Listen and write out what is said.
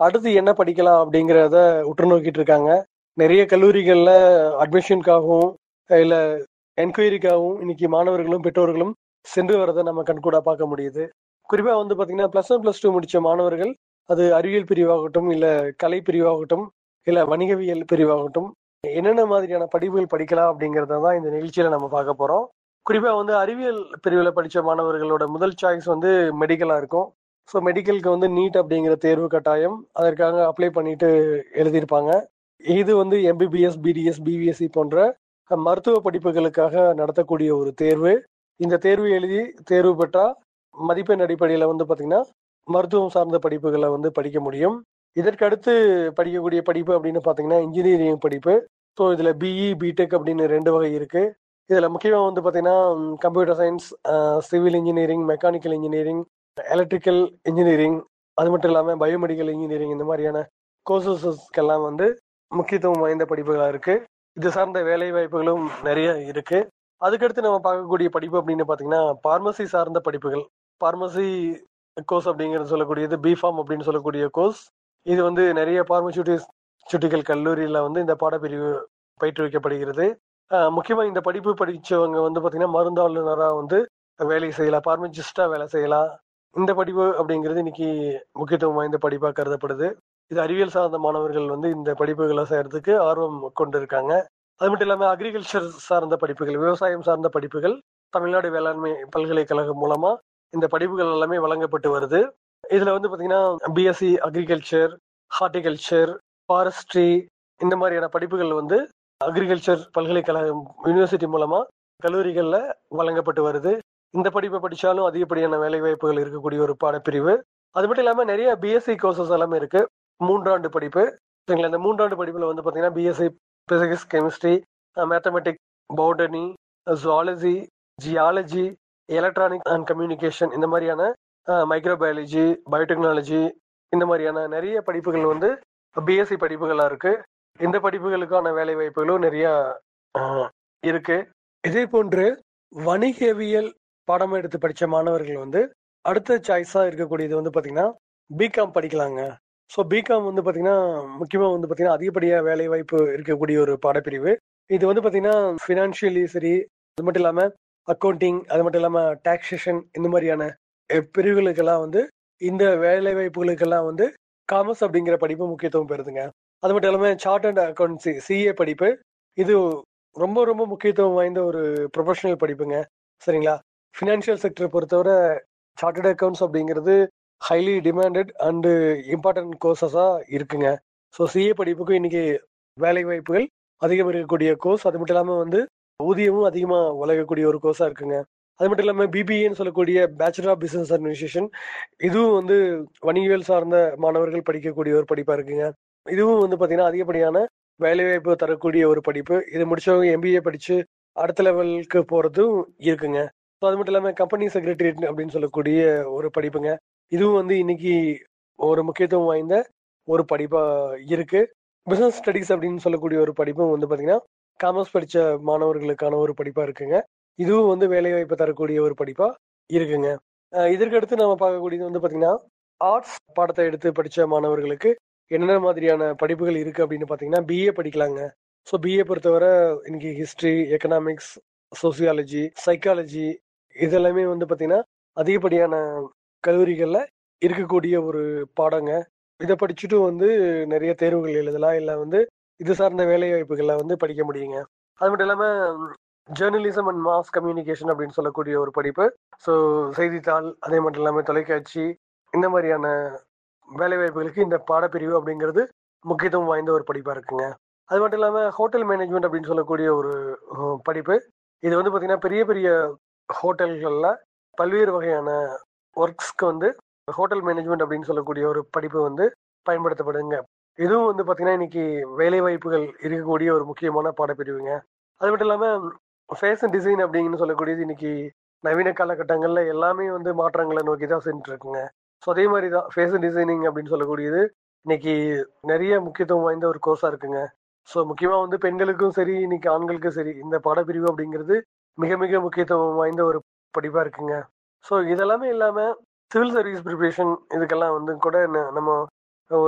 அடுத்து என்ன படிக்கலாம் அப்படிங்கிறத உற்று நோக்கிட்டு இருக்காங்க நிறைய கல்லூரிகள்ல அட்மிஷனுக்காகவும் இல்ல என்கொயரிக்காகவும் இன்னைக்கு மாணவர்களும் பெற்றோர்களும் சென்று வரதை நம்ம கண்கூடா பார்க்க முடியுது குறிப்பா வந்து பாத்தீங்கன்னா பிளஸ் ஒன் பிளஸ் டூ முடிச்ச மாணவர்கள் அது அறிவியல் பிரிவாகட்டும் இல்ல கலை பிரிவாகட்டும் இல்ல வணிகவியல் பிரிவாகட்டும் என்னென்ன மாதிரியான படிப்புகள் படிக்கலாம் அப்படிங்கறத தான் இந்த நிகழ்ச்சியில நம்ம பார்க்க போறோம் குறிப்பா வந்து அறிவியல் பிரிவில் படிச்ச மாணவர்களோட முதல் சாய்ஸ் வந்து மெடிக்கலா இருக்கும் ஸோ மெடிக்கலுக்கு வந்து நீட் அப்படிங்கிற தேர்வு கட்டாயம் அதற்காக அப்ளை பண்ணிட்டு எழுதியிருப்பாங்க இது வந்து எம்பிபிஎஸ் பிடிஎஸ் பிவிஎஸ்சி போன்ற மருத்துவ படிப்புகளுக்காக நடத்தக்கூடிய ஒரு தேர்வு இந்த தேர்வு எழுதி தேர்வு பெற்றா மதிப்பெண் அடிப்படையில் வந்து பார்த்தீங்கன்னா மருத்துவம் சார்ந்த படிப்புகளை வந்து படிக்க முடியும் இதற்கு அடுத்து படிக்கக்கூடிய படிப்பு அப்படின்னு பார்த்தீங்கன்னா இன்ஜினியரிங் படிப்பு ஸோ இதில் பிஇ பிடெக் அப்படின்னு ரெண்டு வகை இருக்கு இதில் முக்கியமாக வந்து பார்த்தீங்கன்னா computer science civil engineering mechanical engineering electrical engineering அது மட்டும் இல்லாமல் பயோமெடிக்கல் இன்ஜினியரிங் இந்த மாதிரியான கோர்சஸ்க்கெல்லாம் வந்து முக்கியத்துவம் வாய்ந்த படிப்புகளாக இருக்கு இது சார்ந்த வேலை வாய்ப்புகளும் நிறைய இருக்கு அதுக்கடுத்து நம்ம பார்க்கக்கூடிய படிப்பு அப்படின்னு பார்த்தீங்கன்னா பார்மசி சார்ந்த படிப்புகள் பார்மசி கோர்ஸ் அப்படிங்கிறது சொல்லக்கூடியது பிஃபார்ம் அப்படின்னு சொல்லக்கூடிய கோர்ஸ் இது வந்து நிறைய பார்மசூட்டிக்கல் கல்லூரியில் வந்து இந்த பாடப்பிரிவு பயிற்றுவிக்கப்படுகிறது முக்கியமாக இந்த படிப்பு படித்தவங்க வந்து பார்த்தீங்கன்னா மருந்தாளுநராக வந்து வேலை செய்யலாம் பார்மசிஸ்டா வேலை செய்யலாம் இந்த படிப்பு அப்படிங்கிறது இன்னைக்கு முக்கியத்துவம் வாய்ந்த படிப்பாக கருதப்படுது இது அறிவியல் சார்ந்த மாணவர்கள் வந்து இந்த படிப்புகளை செய்யறதுக்கு ஆர்வம் கொண்டு இருக்காங்க அது மட்டும் இல்லாமல் அக்ரிகல்ச்சர் சார்ந்த படிப்புகள் விவசாயம் சார்ந்த படிப்புகள் தமிழ்நாடு வேளாண்மை பல்கலைக்கழகம் மூலமா இந்த படிப்புகள் எல்லாமே வழங்கப்பட்டு வருது இதுல வந்து பாத்தீங்கன்னா பிஎஸ்சி அக்ரிகல்ச்சர் ஹார்டிகல்ச்சர் ஃபாரஸ்ட்ரி இந்த மாதிரியான படிப்புகள் வந்து அக்ரிகல்ச்சர் பல்கலைக்கழகம் யூனிவர்சிட்டி மூலமா கல்லூரிகள்ல வழங்கப்பட்டு வருது இந்த படிப்பை படிச்சாலும் அதிகப்படியான வேலை வாய்ப்புகள் இருக்கக்கூடிய ஒரு பாடப்பிரிவு அது மட்டும் இல்லாம நிறைய பிஎஸ்சி கோர்சஸ் எல்லாமே இருக்கு மூன்றாண்டு படிப்பு சரிங்களா இந்த மூன்றாண்டு படிப்புல வந்து பாத்தீங்கன்னா BSc physics chemistry mathematic botany zoology geology electronic and communication இந்த மாதிரியான மைக்ரோபயாலஜி பயோடெக்னாலஜி இந்த மாதிரியான நிறைய படிப்புகள் வந்து பிஎஸ்சி படிப்புகளா இருக்கு இந்த படிப்புகளுக்கான வேலை வாய்ப்புகளும் நிறைய இருக்கு இதே போன்று வணிகவியல் பாடம் எடுத்து படிச்ச மாணவர்கள் வந்து அடுத்த சாய்ஸா இருக்கக்கூடியது வந்து பாத்தீங்கன்னா பிகாம் படிக்கலாங்க ஸோ பிகாம் வந்து பாத்தீங்கன்னா முக்கியமா வந்து பாத்தீங்கன்னா அதிகப்படியாக வேலை வாய்ப்பு இருக்கக்கூடிய ஒரு பாடப்பிரிவு இது வந்து பாத்தீங்கன்னா ஃபினான்ஷியலி சரி அது மட்டும் இல்லாம அக்கௌண்டிங் அது மட்டும் இல்லாம டாக்ஸேஷன் இந்த மாதிரியான பிரிவுகளுக்கெல்லாம் வந்து இந்த வேலை வாய்ப்புகளுக்கெல்லாம் வந்து காமர்ஸ் அப்படிங்கிற படிப்பு முக்கியத்துவம் பெறுதுங்க அது மட்டும் இல்லாம சார்ட் அண்ட் அக்கௌண்ட்ஸி சிஏ படிப்பு இது ரொம்ப ரொம்ப முக்கியத்துவம் வாய்ந்த ஒரு ப்ரொஃபஷனல் படிப்புங்க சரிங்களா ஃபினான்ஷியல் செக்டர் பொறுத்தவரை சார்ட்டர்ட் அக்கௌண்ட்ஸ் அப்படிங்கிறது ஹைலி டிமாண்டட் அண்டு இம்பார்ட்டன்ட் கோர்சஸாக இருக்குங்க ஸோ சிஏ படிப்புக்கும் இன்னைக்கு வேலை வாய்ப்புகள் அதிகம் இருக்கக்கூடிய கோர்ஸ் அது மட்டும் இல்லாமல் வந்து ஊதியமும் அதிகமாக வழங்கக்கூடிய ஒரு கோர்ஸாக இருக்குங்க அது மட்டும் இல்லாமல் பிபிஏன்னு சொல்லக்கூடிய பேச்சுலர் ஆஃப் பிசினஸ் அட்மினிஸ்ட்ரேஷன் இதுவும் வந்து வணிகவியல் சார்ந்த மாணவர்கள் படிக்கக்கூடிய ஒரு படிப்பாக இருக்குங்க இதுவும் வந்து பார்த்தீங்கன்னா அதிகப்படியான வேலைவாய்ப்பு தரக்கூடிய ஒரு படிப்பு இது முடிச்சவங்க எம்பிஏ படிச்சு அடுத்த லெவலுக்கு போறதும் இருக்குங்க ஸோ அது மட்டும் இல்லாமல் கம்பெனி செக்ரட்டரியேட் அப்படின்னு சொல்லக்கூடிய ஒரு படிப்புங்க இதுவும் வந்து இன்னைக்கு ஒரு முக்கியத்துவம் வாய்ந்த ஒரு படிப்பா இருக்கு பிசினஸ் ஸ்டடிஸ் அப்படின்னு சொல்லக்கூடிய ஒரு படிப்பும் வந்து பாத்தீங்கன்னா காமர்ஸ் படிச்ச மாணவர்களுக்கான ஒரு படிப்பா இருக்குங்க இதுவும் வந்து வேலைவாய்ப்பு தரக்கூடிய ஒரு படிப்பா இருக்குங்க இதற்கு அடுத்து நம்ம பார்க்கக்கூடியது வந்து பாத்தீங்கன்னா ஆர்ட்ஸ் பாடத்தை எடுத்து படிச்ச மாணவர்களுக்கு என்னென்ன மாதிரியான படிப்புகள் இருக்கு அப்படின்னு பாத்தீங்கன்னா பிஏ படிக்கலாங்க ஸோ பிஏ பொறுத்தவரை இன்னைக்கு ஹிஸ்டரி எக்கனாமிக்ஸ் சோசியாலஜி சைக்காலஜி இதெல்லாமே வந்து பாத்தீங்கன்னா அதிகப்படியான கல்லூரிகள்ல இருக்கக்கூடிய ஒரு பாடங்க இதை படிச்சுட்டு வந்து நிறைய தேர்வுகள் எழுதலாம் இல்லை வந்து இது சார்ந்த வேலை வாய்ப்புகளை வந்து படிக்க முடியுங்க அது மட்டும் இல்லாம ஜேர்னலிசம் அண்ட் மாஸ் கம்யூனிகேஷன் அப்படின்னு சொல்லக்கூடிய ஒரு படிப்பு ஸோ செய்தித்தாள் அதே மட்டும் இல்லாமல் தொலைக்காட்சி இந்த மாதிரியான வேலை வாய்ப்புகளுக்கு இந்த பாடப்பிரிவு அப்படிங்கிறது முக்கியத்துவம் வாய்ந்த ஒரு படிப்பா இருக்குங்க அது மட்டும் இல்லாமல் ஹோட்டல் மேனேஜ்மெண்ட் அப்படின்னு சொல்லக்கூடிய ஒரு படிப்பு இது வந்து பார்த்தீங்கன்னா பெரிய பெரிய ஹோட்டல்களில் பல்வேறு வகையான ஒர்க்ஸ்க்கு வந்து ஹோட்டல் மேனேஜ்மெண்ட் அப்படின்னு சொல்லக்கூடிய ஒரு படிப்பு வந்து பயன்படுத்தப்படுங்க இதுவும் வந்து பார்த்தீங்கன்னா இன்னைக்கு வேலை வாய்ப்புகள் இருக்கக்கூடிய ஒரு முக்கியமான பாடப்பிரிவுங்க அது மட்டும் இல்லாமல் ஃபேஷன் டிசைன் அப்படின்னு சொல்லக்கூடியது இன்னைக்கு நவீன காலகட்டங்களில் எல்லாமே வந்து மாற்றங்களை நோக்கி தான் சென்று இருக்குங்க ஸோ அதே மாதிரி தான் ஃபேஷன் டிசைனிங் அப்படின்னு சொல்லக்கூடியது இன்னைக்கு நிறைய முக்கியத்துவம் வாய்ந்த ஒரு கோர்ஸாக இருக்குங்க ஸோ முக்கியமாக வந்து பெண்களுக்கும் சரி இன்னைக்கு ஆண்களுக்கும் சரி இந்த பாடப்பிரிவு அப்படிங்கிறது மிக மிக முக்கியத்துவம் வாய்ந்த ஒரு படிப்பாக இருக்குங்க ஸோ இதெல்லாமே இல்லாமல் சிவில் சர்வீஸ் ப்ரிப்பரேஷன் இதுக்கெல்லாம் வந்து கூட நம்ம